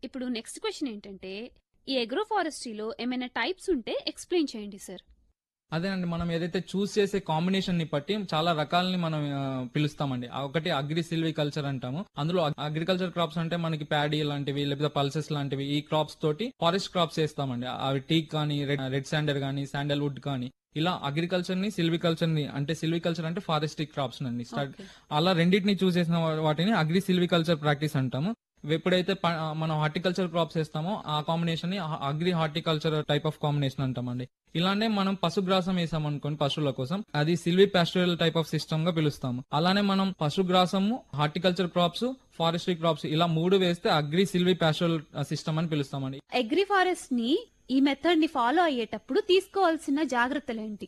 ఇప్పుడు next question ఏంటంటే ఈ అగ్రో ఫారెస్ట్రీలో ఏమైనా టైప్స్ ఉంటే ఎక్స్ప్లెయిన్ చేయండి సార్ అదేనండి మనం ఏదైతే చూస్ చేసే కాంబినేషన్ ని బట్టి చాలా రకాలని మనం ఆ, పిలుస్తామండి ఆ ఒకటి అగ్రి సిల్వి కల్చర్ అంటాము అందులో అగ్రికల్చర్ క్రాప్స్ అంటే మనకి ప్యాడీ లాంటివి లేకపోతే పల్సెస్ లాంటివి ఈ క్రాప్స్ తోటి ఫారెస్ట్ క్రాప్స్ వేస్తామండి అవి టీక్ కానీ రెడ్ రెడ్ శాండర్ కానీ శాండల్ వుడ్ కానీ ఇలా అగ్రికల్చర్ ని సిల్వికల్చర్ ని అంటే సిల్వికల్చర్ అంటే ఫారెస్ట్రీ క్రాప్స్ అండి స్టార్ట్ Okay. అలా రెండింటిని చూస్ చేసిన వా- వాటిని అగ్రి సిల్వికల్చర్ ప్రాక్టీస్ అంటాము ఎప్పుడైతే ప- మనం హార్టికల్చర్ క్రాప్స్ వేస్తామో ఆ కాంబినేషన్ ని agri horticulture type of combination అంటామండి ఇలానే మనం పశుగ్రాసం వేసాం అనుకోండి పశువుల కోసం అది silvipastoral type of system గా పిలుస్తాము అలానే మనం పశుగ్రాసము హార్టికల్చర్ క్రాప్స్ ఫారెస్ట్రీ క్రాప్స్ ఇలా మూడు వేస్తే అగ్రి సిల్వి పాస్టరల్ సిస్టమ్ అని పిలుస్తామండి అగ్రి ఫారెస్ట్ ని ఈ మెథడ్ ని ఫాలో అయ్యేటప్పుడు తీసుకోవాల్సిన జాగ్రత్తలు ఏంటి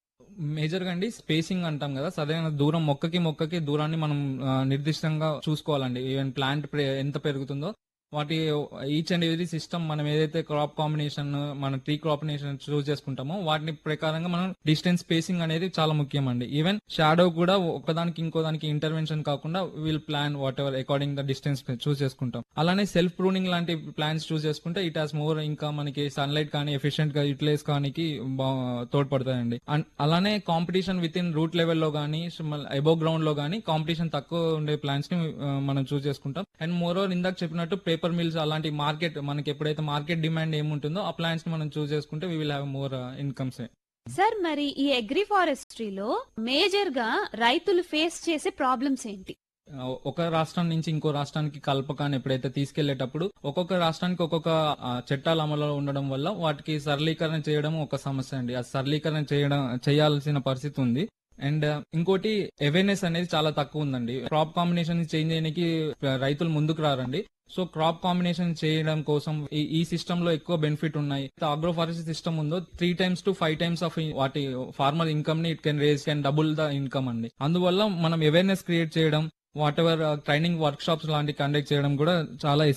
మేజర్ గా అండి స్పేసింగ్ అంటాం కదా సరైన దూరం మొక్కకి మొక్కకి దూరాన్ని మనం ఆ, నిర్దిష్టంగా చూసుకోవాలండి ఈవెన్ ప్లాంట్ ఎంత పెరుగుతుందో వాటి ఈచ్ అండ్ ఎవ్రీ సిస్టమ్ మనం ఏదైతే క్రాప్ కాంబినేషన్ మన ట్రీ కాంబినేషన్ చూస్ చేసుకుంటామో వాటిని ప్రకారంగా మనం డిస్టెన్స్ స్పేసింగ్ అనేది చాలా ముఖ్యం అండి ఈవెన్ షాడో కూడా ఒకదానికి ఇంకో దానికి ఇంటర్వెన్షన్ కాకుండా will plan whatever according the distance choose చేసుకుంటాం అలానే సెల్ఫ్ ప్రూనింగ్ లాంటి ప్లాన్స్ చూస్ చేసుకుంటే ఇట్ హాస్ మోర్ ఇంకా మనకి సన్లైట్ కానీ ఎఫిషియెంట్ గా యూటిలైజ్ కానికి తోడ్పడతాయండి అండ్ అలానే కాంపిటీషన్ విత్ ఇన్ రూట్ లెవెల్లో కానీ అబోవ్ గ్రౌండ్ లో కానీ కాంపిటీషన్ తక్కువ ఉండే ప్లాన్స్ ని ఆ, మనం చూస్ చేసుకుంటాం అండ్ మోర్ ఓవర్ ఇందాక చెప్పినట్టు పేపర్ మిల్స్ అలాంటి మార్కెట్ మనకి ఎప్పుడైతే మార్కెట్ డిమాండ్ ఏముంటుందో ఆ ప్లాన్స్ ని మనం చూస్ చేసుకుంటే we will have more incomes sir మరి ఈ అగ్రి ఫారెస్ట్రీలో మేజర్ గా రైతులు ఫేస్ చేసే ప్రాబ్లమ్స్ ఏంటి ఒక రాష్ట్రం నుంచి ఇంకో రాష్ట్రానికి కల్పకాన్ని ఎప్పుడైతే తీసుకెళ్లేటప్పుడు ఒక్కొక్క రాష్ట్రానికి ఒక్కొక్క ఆ, చట్టాలు అమలులో ఉండడం వల్ల వాటికి సరళీకరణ చేయడం ఒక సమస్య అండి ఆ సరళీకరణ చేయడం చేయాల్సిన పరిస్థితి ఉంది అండ్ ఇంకోటి అవేర్నెస్ అనేది చాలా తక్కువ ఉందండి క్రాప్ కాంబినేషన్ చేంజ్ చేయడానికి రైతులు ముందుకు రారండి సో క్రాప్ కాంబినేషన్ చేయడం కోసం ఈ- ఈ సిస్టమ్ లో ఎక్కువ బెనిఫిట్ ఉన్నాయి ఆగ్రో ఫారెస్ట్ సిస్టమ్ ఉందో three times to five times of వాటి ఫార్మర్ ఇన్కమ్ ని it can raise can double the income అండి అందువల్ల మనం అవేర్నెస్ క్రియేట్ చేయడం whatever training workshops లాంటి కండక్ట్ చేయడం కూడా చాలా